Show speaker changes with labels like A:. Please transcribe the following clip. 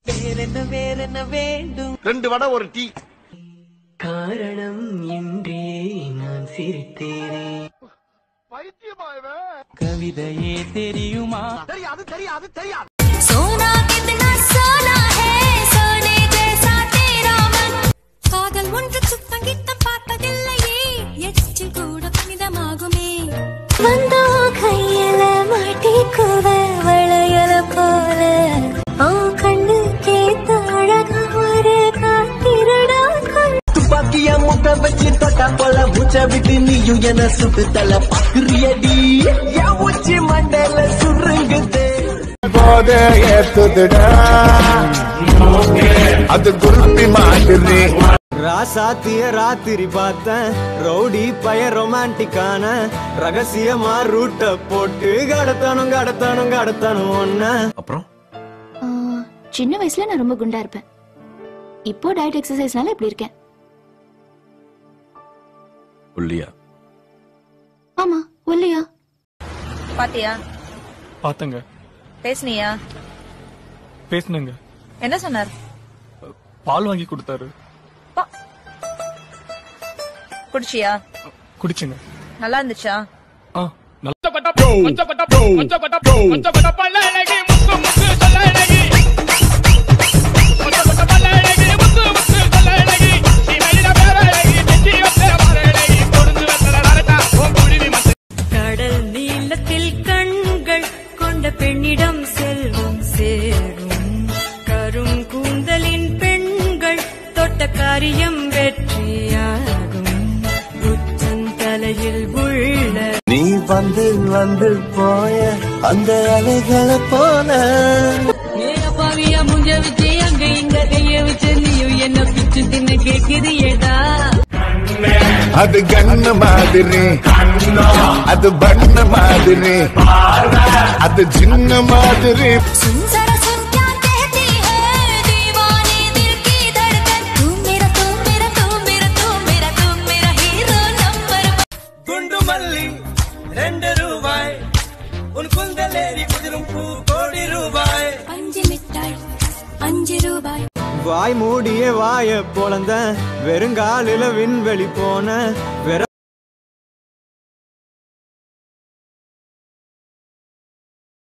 A: வேறென்ன வேறென்ன வேண்டும்
B: ரெண்டு வடை ஒரு டீ
A: காரணம் இன்றே நான் சிரித்தேனே கவிதையே தெரியுமா
B: தெரியாது தெரியாது தெரியாது
C: सोना कितना सोना है सोने जैसा तेरा मन காதல் ஒன்று சுத்தம் கித்தம் பார்ப்பதில்லையே எச்சில் கூட புனிதமாகுமே வந்தா கையில மாட்டிக்குவ வளையல போல ஆ கண்ணு கேத்த அழகா ஒரு காத்திருடா கொல்
A: துப்பாக்கிய முட்டை வச்சு தொட்டா போல மூச்சை விட்டு நீயும் என சுட்டு தல பாக்குறியடி என் உச்சி மண்டையில சுருங்குதே
D: போத ஏத்துதுடா அது குருப்பி மாதிரி
E: ராசாத்திய ராத்திரி பார்த்தேன் ரவுடி பய ரொமான்டிக்கான ரகசியமா ரூட்ட போட்டு கடத்தணும் கடத்தணும் கடத்தணும் ஒன்ன
D: அப்புறம்
C: சின்ன வயசுல நான் ரொம்ப குண்டா இருப்பேன் இப்போ டயட் எக்ஸசைஸ்னால இப்படி இருக்கேன்
D: புள்ளியா
C: ஆமா ஒல்லையா
F: பாத்தியா
G: பார்த்தங்க
F: பேசுனியா
G: பேசுனங்க
F: என்ன சொன்னார்
G: பால் வாங்கி கொடுத்தாரு
F: குடிச்சியா
G: குடிச்சுங்க
F: நல்லா இருந்துச்சா
G: ஆ நல்லா
H: கடல் நீளத்தில் கண்கள் கொண்ட பெண்ணிடம் செல்வம் சேரும் கரும் கூந்தலின் பெண்கள் தொட்ட காரியம் வெற்றியாகும் உச்சந்தலையில் உள்ள
A: நீ வந்து வந்து போய அந்த அலைகளை போல
H: ஏப்பாவியா முஞ்ச வச்சு அங்க இங்க கைய வச்சு நீயும் என்ன பிச்சு தின்ன கேக்குறியேடா
D: அது கண்ணு மாதிரி அது பண்ண மாதிரி அது சின்ன மாதிரி
C: सुंदर सुन क्या कहती है दीवानी दिल की धड़कन तू मेरा तू मेरा तू मेरा तू मेरा तू मेरा हीरो नंबर
A: குண்டு மல்லி ரெண்டு ரூபாய் உன் குந்தலேறி குதிரும் பூ கோடி ரூபாய்
C: அஞ்சு மிட்டாய் அஞ்சு ரூபாய்
E: வாய் மூடிய வாய பொழந்த வெறுங்காலில விண்வெளி போன வெற